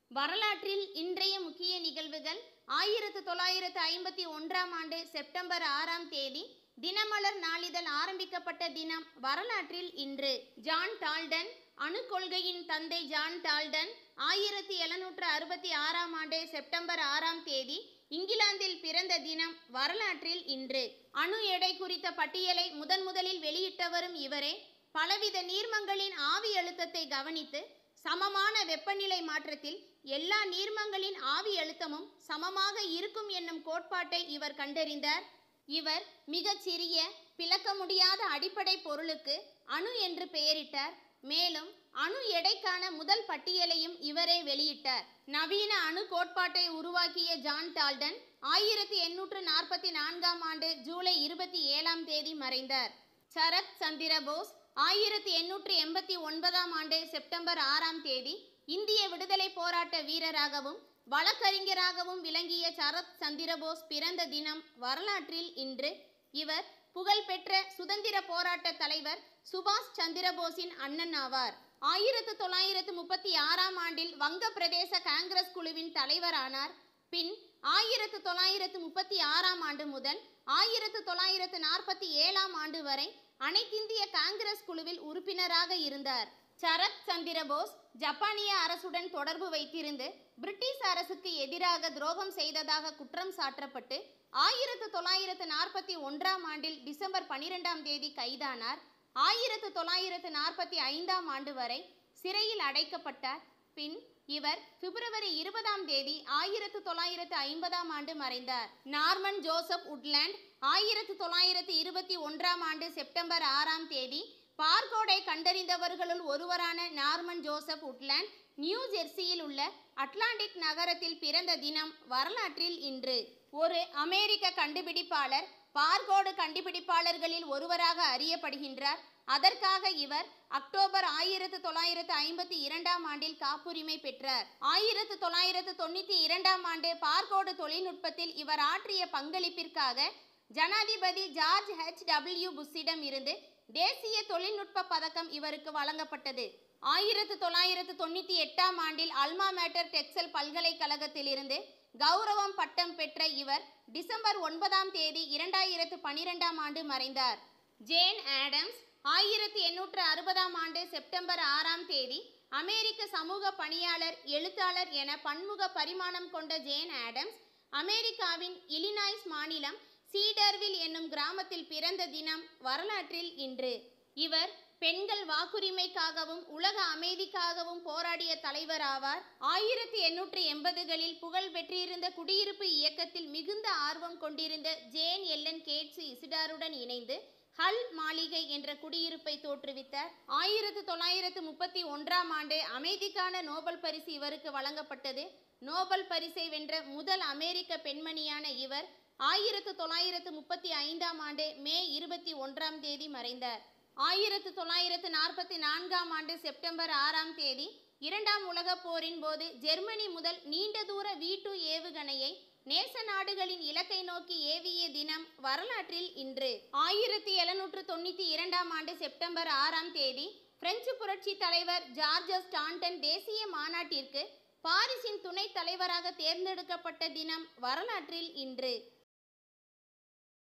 வரலாற்றில் இன்றைய முக்கிய நிகழ்வுகள் ஆயிரத்து தொள்ளாயிரத்து ஐம்பத்தி ஒன்றாம் ஆண்டு செப்டம்பர் ஆறாம் தேதி தினமலர் நாளிதழ் ஆரம்பிக்கப்பட்ட தினம் வரலாற்றில் இன்று ஜான் டால்டன் அணு கொள்கையின் தந்தை ஜான் டால்டன் ஆயிரத்தி எழுநூற்று அறுபத்தி ஆறாம் ஆண்டு செப்டம்பர் ஆறாம் தேதி இங்கிலாந்தில் பிறந்த தினம் வரலாற்றில் இன்று அணு எடை குறித்த பட்டியலை முதன் முதலில் வெளியிட்டவரும் இவரே பலவித நீர்மங்களின் ஆவி அழுத்தத்தை கவனித்து சமமான வெப்பநிலை மாற்றத்தில் எல்லா நீர்மங்களின் ஆவி அழுத்தமும் சமமாக இருக்கும் என்னும் கோட்பாட்டை இவர் கண்டறிந்தார் இவர் மிகச் சிறிய பிளக்க முடியாத அடிப்படை பொருளுக்கு அணு என்று பெயரிட்டார் மேலும் அணு எடைக்கான முதல் பட்டியலையும் இவரே வெளியிட்டார் நவீன அணு கோட்பாட்டை உருவாக்கிய ஜான் டால்டன் ஆயிரத்தி எண்ணூற்று நாற்பத்தி நான்காம் ஆண்டு ஜூலை இருபத்தி ஏழாம் தேதி மறைந்தார் சரத் சந்திர போஸ் ஆயிரத்தி எண்ணூற்று எண்பத்தி ஒன்பதாம் ஆண்டு செப்டம்பர் ஆறாம் தேதி இந்திய விடுதலை போராட்ட வீரராகவும் வழக்கறிஞராகவும் விளங்கிய சரத் சந்திரபோஸ் பிறந்த தினம் வரலாற்றில் இன்று இவர் புகழ்பெற்ற சுதந்திர போராட்ட தலைவர் சுபாஷ் சந்திரபோஸின் அண்ணன் ஆவார் ஆயிரத்து தொள்ளாயிரத்து முப்பத்தி ஆறாம் ஆண்டில் வங்க பிரதேச காங்கிரஸ் குழுவின் தலைவரானார் பின் ஆயிரத்து தொள்ளாயிரத்து முப்பத்தி ஆறாம் ஆண்டு முதல் ஆயிரத்து தொள்ளாயிரத்து நாற்பத்தி ஏழாம் ஆண்டு வரை அனைத்திந்திய காங்கிரஸ் குழுவில் உறுப்பினராக இருந்தார் சரத் சந்திரபோஸ் ஜப்பானிய அரசுடன் தொடர்பு வைத்திருந்து பிரிட்டிஷ் அரசுக்கு எதிராக துரோகம் செய்ததாக குற்றம் சாட்டப்பட்டு ஆயிரத்து தொள்ளாயிரத்து நாற்பத்தி ஒன்றாம் ஆண்டில் டிசம்பர் பனிரெண்டாம் தேதி கைதானார் ஆயிரத்து தொள்ளாயிரத்து நாற்பத்தி ஐந்தாம் ஆண்டு வரை சிறையில் அடைக்கப்பட்டார் பின் இவர் பிப்ரவரி இருபதாம் தேதி ஆயிரத்து தொள்ளாயிரத்து ஐம்பதாம் ஆண்டு மறைந்தார் நார்மன் ஜோசப் உட்லேண்ட் ஆயிரத்து தொள்ளாயிரத்து இருபத்தி ஒன்றாம் ஆண்டு செப்டம்பர் ஆறாம் தேதி பார்கோடை கண்டறிந்தவர்களுள் ஒருவரான நார்மன் ஜோசப் உட்லேண்ட் நியூ ஜெர்சியில் உள்ள அட்லாண்டிக் நகரத்தில் பிறந்த தினம் வரலாற்றில் இன்று ஒரு அமெரிக்க கண்டுபிடிப்பாளர் பார்கோடு கண்டுபிடிப்பாளர்களில் ஒருவராக அறியப்படுகின்றார் அதற்காக இவர் அக்டோபர் ஆயிரத்து தொள்ளாயிரத்து ஐம்பத்தி இரண்டாம் ஆண்டில் காப்புரிமை பெற்றார் ஆயிரத்து தொள்ளாயிரத்து தொண்ணூற்றி இரண்டாம் ஆண்டு பார்கோடு தொழில்நுட்பத்தில் இவர் ஆற்றிய பங்களிப்பிற்காக ஜனாதிபதி ஜார்ஜ் ஹெச் டபிள்யூ புஷ்ஷிடம் இருந்து தேசிய தொழில்நுட்ப பதக்கம் இவருக்கு வழங்கப்பட்டது ஆயிரத்து தொள்ளாயிரத்து தொண்ணூற்றி எட்டாம் ஆண்டில் அல்மா மேட்டர் டெக்சல் பல்கலைக்கழகத்திலிருந்து கௌரவம் பட்டம் பெற்ற இவர் டிசம்பர் ஒன்பதாம் தேதி இரண்டாயிரத்து பனிரெண்டாம் ஆண்டு மறைந்தார் ஜேன் ஆடம்ஸ் ஆயிரத்தி எண்ணூற்று அறுபதாம் ஆண்டு செப்டம்பர் ஆறாம் தேதி அமெரிக்க சமூக பணியாளர் எழுத்தாளர் என பன்முக பரிமாணம் கொண்ட ஜேன் ஆடம்ஸ் அமெரிக்காவின் இலினாய்ஸ் மாநிலம் சீடர்வில் என்னும் கிராமத்தில் பிறந்த தினம் வரலாற்றில் இன்று இவர் பெண்கள் வாக்குரிமைக்காகவும் உலக அமைதிக்காகவும் போராடிய தலைவர் ஆவார் ஆயிரத்தி எண்ணூற்றி எண்பதுகளில் புகழ் பெற்றிருந்த குடியிருப்பு இயக்கத்தில் மிகுந்த ஆர்வம் கொண்டிருந்த ஜேன் எல்லன் கேட்ஸ் இசிடாருடன் இணைந்து ஹல் மாளிகை என்ற குடியிருப்பை தோற்றுவித்தார் ஆயிரத்து தொள்ளாயிரத்து முப்பத்தி ஒன்றாம் ஆண்டு அமைதிக்கான நோபல் பரிசு இவருக்கு வழங்கப்பட்டது நோபல் பரிசை வென்ற முதல் அமெரிக்க பெண்மணியான இவர் ஆயிரத்து தொள்ளாயிரத்து முப்பத்தி ஐந்தாம் ஆண்டு மே இருபத்தி ஒன்றாம் தேதி மறைந்தார் ஆயிரத்து தொள்ளாயிரத்து நாற்பத்தி நான்காம் ஆண்டு செப்டம்பர் ஆறாம் தேதி இரண்டாம் உலகப் போரின் போது ஜெர்மனி முதல் நீண்ட தூர வீ டூ ஏவுகணையை நேச நாடுகளின் இலக்கை நோக்கி ஏவிய தினம் வரலாற்றில் இன்று ஆயிரத்தி எழுநூற்று தொண்ணூற்றி இரண்டாம் ஆண்டு செப்டம்பர் ஆறாம் தேதி பிரெஞ்சு புரட்சி தலைவர் ஜார்ஜஸ் டான்டன் தேசிய மாநாட்டிற்கு பாரிஸின் துணைத் தலைவராக தேர்ந்தெடுக்கப்பட்ட தினம் வரலாற்றில் இன்று